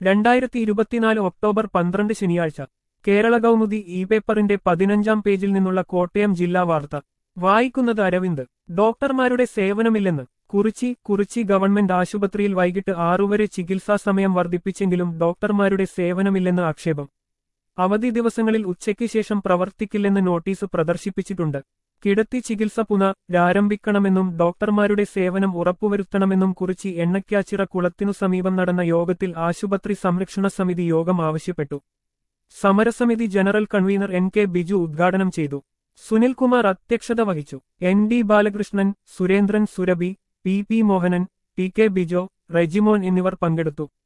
രണ്ടായിരത്തി ഇരുപത്തിനാല് ഒക്ടോബർ പന്ത്രണ്ട് ശനിയാഴ്ച കേരള കൗമുദി ഇ പേപ്പറിന്റെ പതിനഞ്ചാം പേജിൽ നിന്നുള്ള കോട്ടയം ജില്ലാ വാർത്ത വായിക്കുന്നത് അരവിന്ദ് ഡോക്ടർമാരുടെ സേവനമില്ലെന്ന് കുറിച്ചി കുറിച്ചി ഗവൺമെന്റ് ആശുപത്രിയിൽ വൈകിട്ട് ആറുവരെ ചികിത്സാ സമയം വർദ്ധിപ്പിച്ചെങ്കിലും ഡോക്ടർമാരുടെ സേവനമില്ലെന്ന് ആക്ഷേപം അവധി ദിവസങ്ങളിൽ ഉച്ചയ്ക്ക് ശേഷം പ്രവർത്തിക്കില്ലെന്ന് നോട്ടീസ് പ്രദർശിപ്പിച്ചിട്ടുണ്ട് കിടത്തി ചികിത്സ പുനരാരംഭിക്കണമെന്നും ഡോക്ടർമാരുടെ സേവനം ഉറപ്പുവരുത്തണമെന്നും കുറിച്ച് എണ്ണയ്ക്കാച്ചിറ കുളത്തിനു സമീപം നടന്ന യോഗത്തിൽ ആശുപത്രി സംരക്ഷണ സമിതി യോഗം ആവശ്യപ്പെട്ടു സമരസമിതി general convener N K Biju ഉദ്ഘാടനം ചെയ്തു സുനിൽകുമാർ അധ്യക്ഷത വഹിച്ചു N D Balakrishnan Surendran Surabhi P P Mohanan T K Bijo Rejimon എന്നിവർ പങ്കെടുത്തു